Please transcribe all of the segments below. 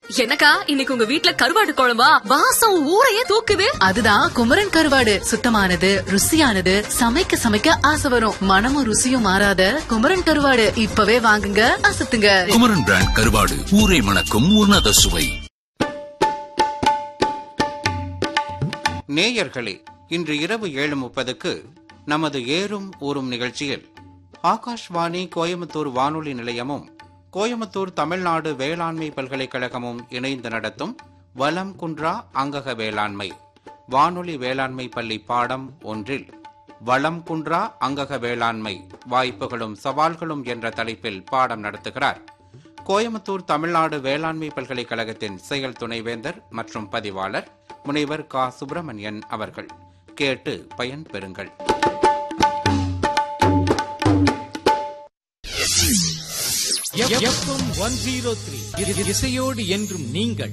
என்னக்கா இன்னைக்கு உங்க வீட்ல கருவாடு குழம்பா வாசம் ஊரையே தூக்குது அதுதான் குமரன் கருவாடு சுத்தமானது ருசியானது சமைக்க சமைக்க ஆசை வரும் மனமும் ருசியும் மாறாத குமரன் கருவாடு இப்பவே வாங்குங்க அசத்துங்க குமரன் பிராண்ட் கருவாடு ஊரை மணக்கும் உன்னத சுவை நேயர்களே இன்று இரவு ஏழு முப்பதுக்கு நமது ஏறும் ஊறும் நிகழ்ச்சியில் ஆகாஷ்வாணி கோயம்புத்தூர் வானொலி நிலையமும் கோயம்புத்தூர் தமிழ்நாடு வேளாண்மை பல்கலைக்கழகமும் இணைந்து நடத்தும் வலம் குன்றா அங்கக வேளாண்மை வானொலி வேளாண்மை பள்ளி பாடம் ஒன்றில் வளம் குன்றா அங்கக வேளாண்மை வாய்ப்புகளும் சவால்களும் என்ற தலைப்பில் பாடம் நடத்துகிறார் கோயம்புத்தூர் தமிழ்நாடு வேளாண்மை பல்கலைக்கழகத்தின் செயல் துணைவேந்தர் மற்றும் பதிவாளர் முனைவர் கா சுப்பிரமணியன் அவர்கள் கேட்டு பயன் பெறுங்கள் எஃப்எம் ஒன் ஜீரோ த்ரீ இசையோடு என்றும் நீங்கள்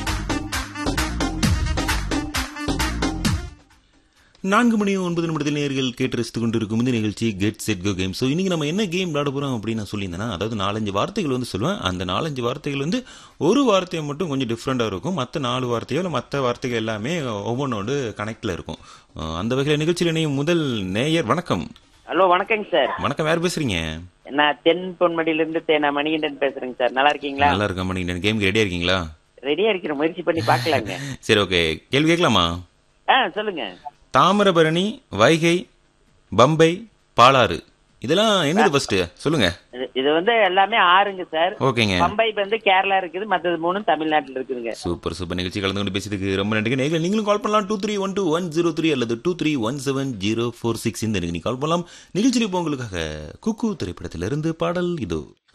நான்கு மணி ஒன்பது நிமிடத்தில் நேர்கள் கேட்டு ரசித்துக் கொண்டிருக்கும் இந்த நிகழ்ச்சி get set go game so இன்னைக்கு நம்ம என்ன கேம் விளையாட போறோம் அப்படின்னு நான் சொல்லியிருந்தேன்னா அதாவது நாலஞ்சு வார்த்தைகள் வந்து சொல்லுவேன் அந்த நாலஞ்சு வார்த்தைகள் வந்து ஒரு வார்த்தையை மட்டும் கொஞ்சம் டிஃப்ரெண்டாக இருக்கும் மற்ற நாலு வார்த்தையோ இல்லை மற்ற வார்த்தைகள் எல்லாமே ஒவ்வொன்றோடு கனெக்டில் இருக்கும் அஹ் அந்த வகையில் நிகழ்ச்சியில் இணையும் முதல் நேயர் வணக்கம் ஹலோ வணக்கங்க சார் வணக்கம் யார் பேசுறீங்க நான் தென் பொன்மடியில இருந்து தேனா மணிகண்டன் பேசுறேங்க சார் நல்லா இருக்கீங்களா நல்லா இருக்கேன் மணி கேமுக்கு ரெடியா இருக்கீங்களா ரெடியா இருக்கிற முயற்சி பண்ணி பார்க்கலாங்க சரி ஓகே கேள்வி கேட்கலாமா ஆ சொல்லுங்க தாமிரபரணி வைகை பம்பை பாலாறு இதெல்லாம் என்னது ஃபர்ஸ்ட் சொல்லுங்க இது- இது வந்து எல்லாமே ஆறுங்க சார் ஓகேங்க பம்பை வந்து கேரளா இருக்குது மற்றது மூணும் தமிழ்நாட்டுல இருக்குதுங்க சூப்பர் சூப்பர் நிகழ்ச்சி கலந்து கொண்டு பேசியதுக்கு ரொம்ப நன்றி நேயர்களே நீங்களும் கால் பண்ணலாம் two three one two one zero three அல்லது two three one seven zero four six இந்த நீங்கள் கால் பண்ணலாம் நிகழ்ச்சியில் இப்போ உங்களுக்காக குக்கு திரைப்படத்திலிருந்து பாடல் இதோ